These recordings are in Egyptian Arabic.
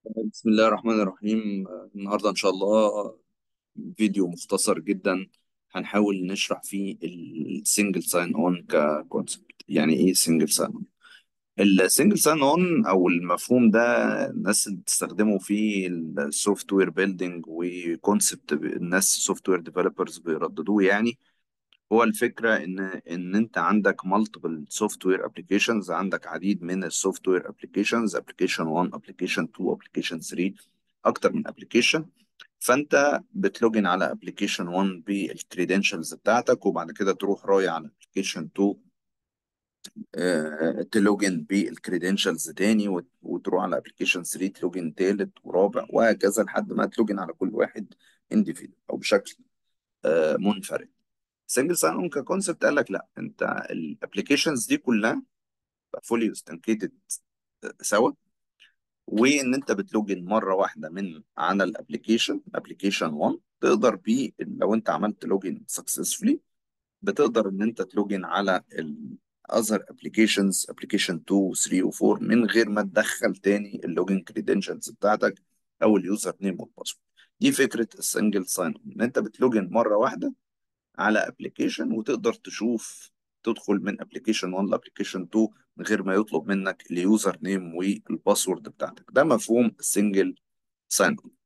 بسم الله الرحمن الرحيم النهاردة إن شاء الله فيديو مختصر جدا هنحاول نشرح فيه السنجل ساين اون ككونسبت يعني ايه سنجل ساين اون السنجل ساين اون او المفهوم ده الناس اللي بتستخدمه في السوفت وير بيلدينج وكونسبت الناس سوفت وير ديفلوبرز بيرددوه يعني هو الفكرة إن إن أنت عندك مالتيبل سوفت وير ابلكيشنز عندك عديد من السوفت وير ابلكيشنز ابلكيشن 1 ابلكيشن 2 ابلكيشن 3 أكتر من ابلكيشن فأنت بتلوجن على ابلكيشن 1 بالكريدنشالز بتاعتك وبعد كده تروح رايح على ابلكيشن 2 آه، تلوجن بالكريدنشالز تاني وت- وتروح على ابلكيشن 3 تلوجن تالت ورابع وهكذا لحد ما تلوجن على كل واحد انديفيدو أو بشكل آه، منفرد سنجل ساين اون ككونسبت قال لك لا انت الابلكيشنز دي كلها فولي اوثنتيكيتد سوا وان انت بتلوجن مره واحده من على الابلكيشن ابلكيشن 1 تقدر بيه لو انت عملت لوجن سكسسفولي بتقدر ان انت تلوجن على ال other applications application 2 و 3 و 4 من غير ما تدخل تاني اللوجن كريدنشالز بتاعتك او اليوزر نيم والباسورد دي فكره السنجل ساين اون ان انت بتلوجن مره واحده على ابلكيشن وتقدر تشوف تدخل من ابلكيشن 1 لابلكيشن 2 من غير ما يطلب منك اليوزر نيم والباسورد بتاعتك ده مفهوم السنجل ساين اون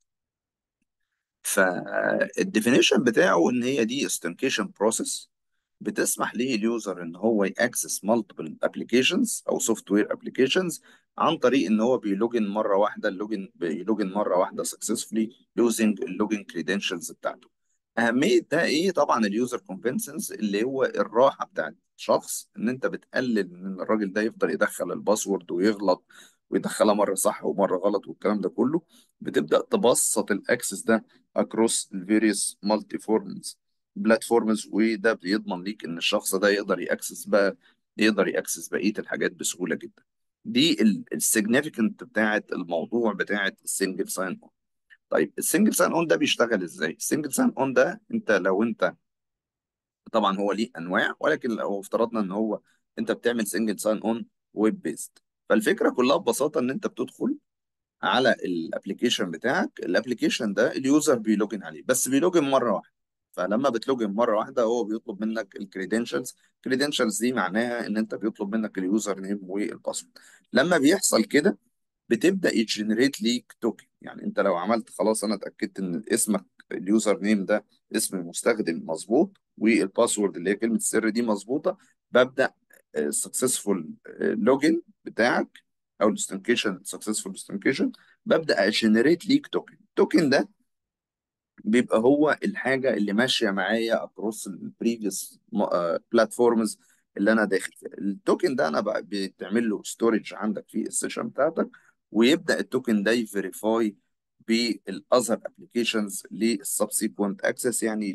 فالديفينيشن بتاعه ان هي دي استنكيشن بروسيس بتسمح ليه اليوزر ان هو ياكسس مالتيبل ابلكيشنز او سوفت وير ابلكيشنز عن طريق ان هو بيلوجن مره واحده اللوجن بيلوجن مره واحده سكسسفولي يوزنج اللوجن كريدنشالز بتاعته اهميه ده ايه طبعا اليوزر كونفنسنس اللي هو الراحه بتاعت الشخص ان انت بتقلل من الراجل ده يفضل يدخل الباسورد ويغلط ويدخلها مره صح ومره غلط والكلام ده كله بتبدا تبسط الاكسس ده اكروس الفيريوس مالتي فورمز بلاتفورمز وده بيضمن ليك ان الشخص ده يقدر ياكسس بقى يقدر ياكسس بقيه الحاجات بسهوله جدا دي السيجنيفيكانت بتاعت الموضوع بتاعت السنجل ساين اون طيب السنجل ساين اون ده بيشتغل ازاي السنجل ساين اون ده انت لو انت طبعا هو ليه انواع ولكن لو افترضنا ان هو انت بتعمل سنجل ساين اون ويب بيست فالفكره كلها ببساطه ان انت بتدخل على الابلكيشن بتاعك الابلكيشن ده اليوزر بيلوجن عليه بس بيلوجن مره واحده فلما بتلوجن مره واحده هو بيطلب منك الكريدنشالز الكريدنشالز دي معناها ان انت بيطلب منك اليوزر نيم والباسورد لما بيحصل كده بتبدا يجنريت ليك توكن يعني انت لو عملت خلاص انا اتاكدت ان اسمك اليوزر نيم ده اسم المستخدم مظبوط والباسورد اللي هي كلمه السر دي مظبوطه ببدا السكسسفول لوجن بتاعك او الاستنكيشن سكسسفول استنكيشن ببدا اجنريت ليك توكن التوكن ده بيبقى هو الحاجه اللي ماشيه معايا اكروس البريفيوس بلاتفورمز اللي انا داخل فيها التوكن ده انا بقى بتعمل له ستورج عندك في السيشن بتاعتك ويبدا التوكن ده يفيريفاي بالاذر ابلكيشنز للسبسيكونت اكسس يعني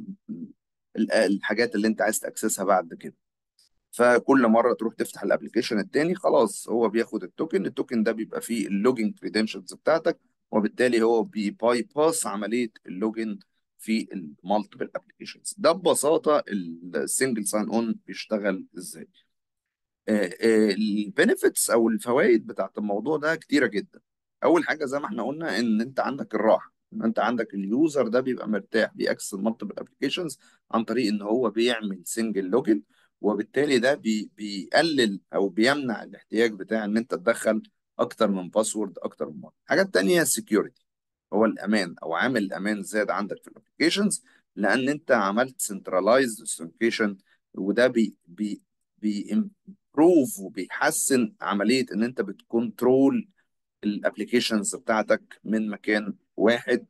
للحاجات اللي انت عايز تاكسسها بعد كده فكل مره تروح تفتح الابلكيشن التاني خلاص هو بياخد التوكن التوكن ده بيبقى فيه اللوجن كريدنشالز بتاعتك وبالتالي هو بيباي باس عمليه اللوجن في المالتيبل ابلكيشنز ده ببساطه السنجل ساين اون بيشتغل ازاي البنفيتس او الفوائد بتاعت الموضوع ده كتيره جدا اول حاجه زي ما احنا قلنا ان انت عندك الراحه ان انت عندك اليوزر ده بيبقى مرتاح بيأكسس المالتيبل ابلكيشنز عن طريق ان هو بيعمل سنجل لوجن وبالتالي ده بي بيقلل او بيمنع الاحتياج بتاع ان انت تدخل اكتر من باسورد اكتر من مره الحاجه التانيه السكيورتي هو الامان او عامل الامان زاد عندك في الابلكيشنز لان انت عملت سنترلايزد authentication وده بي بي بيمبروف وبيحسن عمليه ان انت بتكنترول الابلكيشنز بتاعتك من مكان واحد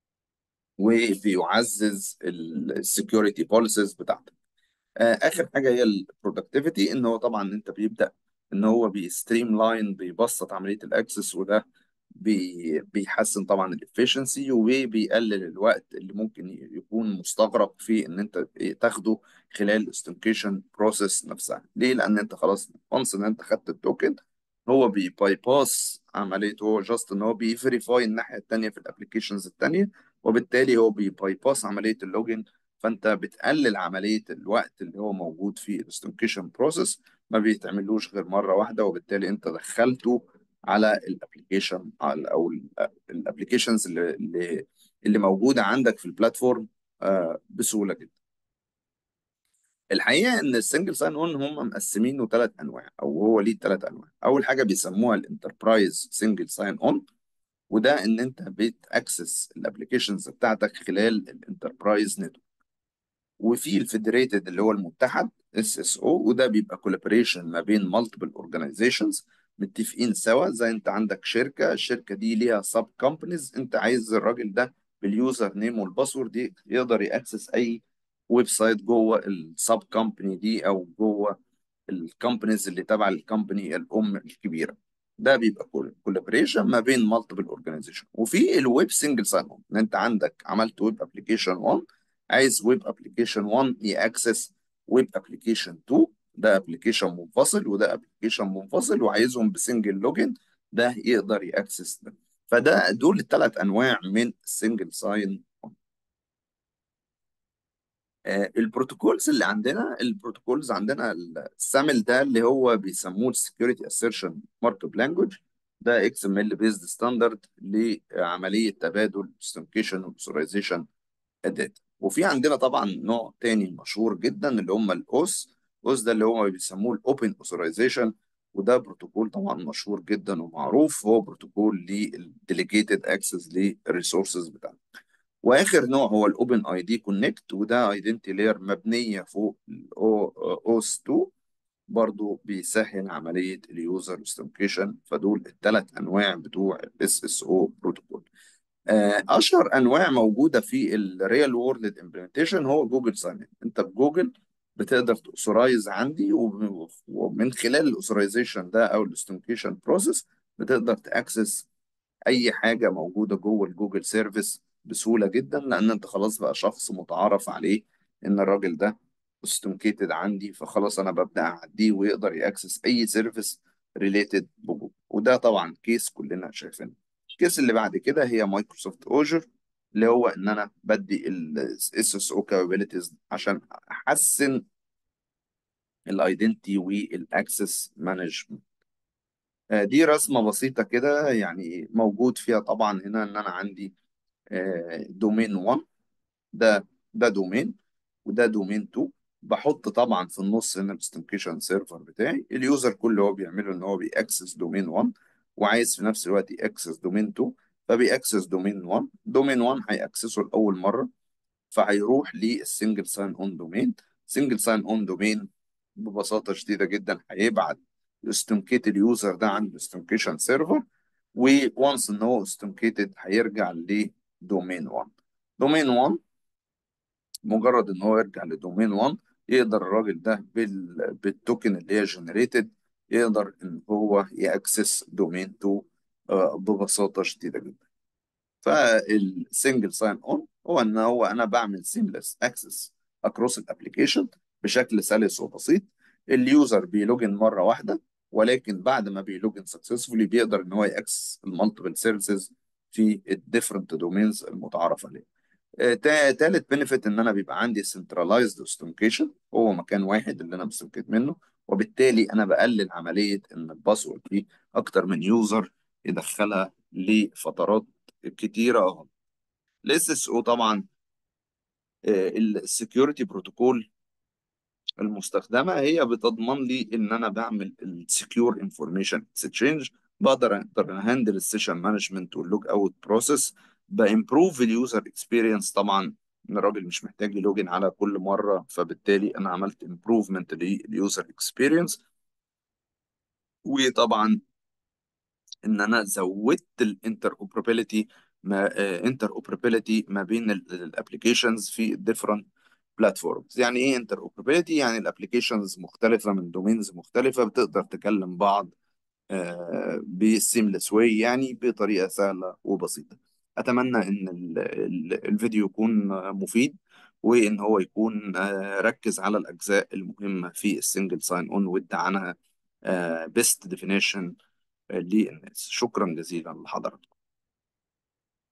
وبيعزز السكيورتي بوليسيز بتاعتك آه، اخر حاجه هي البرودكتيفيتي ان هو طبعا انت بيبدا ان هو بيستريم لاين بيبسط عمليه الاكسس وده بي بيحسن طبعا الافشنسي وبيقلل الوقت اللي ممكن يكون مستغرق في ان انت تاخده خلال الاستنكيشن بروسيس نفسها ليه لان انت خلاص وانس ان انت خدت التوكن هو بيباي باس عمليته هو جاست ان هو بيفيريفاي الناحيه الثانيه في الابلكيشنز الثانيه وبالتالي هو بيباي باس عمليه اللوجن فانت بتقلل عمليه الوقت اللي هو موجود في الاستنكيشن بروسيس ما بيتعملوش غير مره واحده وبالتالي انت دخلته على الابلكيشن او الابلكيشنز اللي اللي اللي موجوده عندك في البلاتفورم آه، بسهوله جدا الحقيقه ان السنجل ساين اون هم مقسمينه ثلاث انواع او هو ليه ثلاث انواع اول حاجه بيسموها الانتربرايز سنجل ساين اون وده ان انت بتاكسس الابلكيشنز بتاعتك خلال الانتربرايز نتورك وفي الفيدريتد اللي هو المتحد اس اس او وده بيبقى كولابوريشن ما بين مالتيبل اورجانيزيشنز متفقين سوا زي انت عندك شركه الشركه دي ليها سب كومبانيز انت عايز الراجل ده باليوزر نيم والباسورد يقدر ياكسس اي ويب سايت جوه السب كومباني دي او جوه الكومبانيز اللي تبع الكومباني الام الكبيره ده بيبقى كولابوريشن ما بين مالتيبل اورجانيزيشن وفي الويب سنجل ساين اون ان انت عندك عملت ويب ابلكيشن 1 عايز ويب ابلكيشن 1 ياكسس ويب ابلكيشن 2 ده ابلكيشن منفصل وده ابلكيشن منفصل وعايزهم بسنجل لوجن ده يقدر ياكسس ده فده دول الثلاث انواع من السنجل ساين آه، البروتوكولز اللي عندنا البروتوكولز عندنا السامل ده اللي هو بيسموه السكيورتي اسيرشن مارك اب لانجوج ده اكس ام ال بيزد ستاندرد لعمليه تبادل استنكيشن واوثرايزيشن الداتا وفي عندنا طبعا نوع تاني مشهور جدا اللي هم الاوس اوس ده اللي هو بيسموه الاوبن اوثرايزيشن وده بروتوكول طبعا مشهور جدا ومعروف هو بروتوكول للديليجيتد اكسس للريسورسز بتاعنا واخر نوع هو الاوبن اي دي كونكت وده ايدنتي لاير مبنيه فوق اوس 2 برضو بيسهل عمليه اليوزر اوثنتيكيشن فدول الثلاث انواع بتوع الاس اس او بروتوكول اشهر انواع موجوده في الريال وورلد امبلمنتيشن هو جوجل ساين انت بجوجل بتقدر تأثرايز عندي ومن خلال الاثورايزيشن ده او الاستنكيشن بروسيس بتقدر تاكسس اي حاجه موجوده جوه الجوجل سيرفيس بسهوله جدا لان انت خلاص بقى شخص متعارف عليه ان الراجل ده استنكيتد عندي فخلاص انا ببدا اعديه ويقدر ياكسس اي سيرفيس ريليتد بجوجل وده طبعا كيس كلنا شايفينه الكيس اللي بعد كده هي مايكروسوفت اوجر اللي هو ان انا بدي الاس اس او كابابيلتيز عشان احسن الايدنتي والاكسس مانجمنت دي رسمه بسيطه كده يعني موجود فيها طبعا هنا ان انا عندي دومين 1 ده ده دومين وده دومين 2 بحط طبعا في النص هنا الاستنكيشن سيرفر بتاعي اليوزر كل اللي هو بيعمله ان هو بيأكسس دومين 1 وعايز في نفس الوقت يأكسس دومين 2 فبيأكسس دومين 1 دومين 1 هيأكسسه لأول مرة فهيروح للسنجل ساين اون دومين سنجل ساين اون دومين ببساطة شديدة جدا هيبعت الاستنكيت اليوزر ده عند الاستنكيشن سيرفر وونس ان هو استنكيتد هيرجع لدومين 1 دومين 1 مجرد ان هو يرجع لدومين 1 يقدر الراجل ده بال... بالتوكن اللي هي جنريتد يقدر ان هو ياكسس دومين 2 ببساطه شديده جدا فالسنجل ساين اون هو ان هو انا بعمل سيمليس اكسس اكروس الابلكيشن بشكل سلس وبسيط اليوزر بيلوجن مره واحده ولكن بعد ما بيلوجن سكسسفولي بيقدر ان هو ياكسس المالتيبل سيرفيسز في الديفرنت دومينز المتعارف عليه تالت بنفيت ان انا بيبقى عندي سنترلايزد اوستنكيشن هو مكان واحد اللي انا بستنكت منه وبالتالي انا بقلل عمليه ان الباسورد دي اكتر من يوزر يدخلها لفترات كتيره الاس اس او طبعا السكيورتي بروتوكول المستخدمه هي بتضمن لي ان انا بعمل السكيور انفورميشن اكسشينج بقدر اقدر اهندل السيشن مانجمنت واللوج اوت بروسيس بامبروف اليوزر اكسبيرينس طبعا ان الراجل مش محتاج يلوجن على كل مره فبالتالي انا عملت امبروفمنت لليوزر اكسبيرينس وطبعا ان انا زودت الانتر اوبرابيلتي ما انتر اوبرابيلتي ما بين الابلكيشنز في الديفرنت بلاتفورمز يعني ايه انتر اوبرابيلتي يعني الابلكيشنز مختلفه من دومينز مختلفه بتقدر تكلم بعض بسيملس واي يعني بطريقه سهله وبسيطه اتمنى ان الفيديو يكون مفيد وان هو يكون ركز على الاجزاء المهمه في السنجل ساين اون وادى عنها بيست ديفينيشن للناس شكرا جزيلا لحضرتك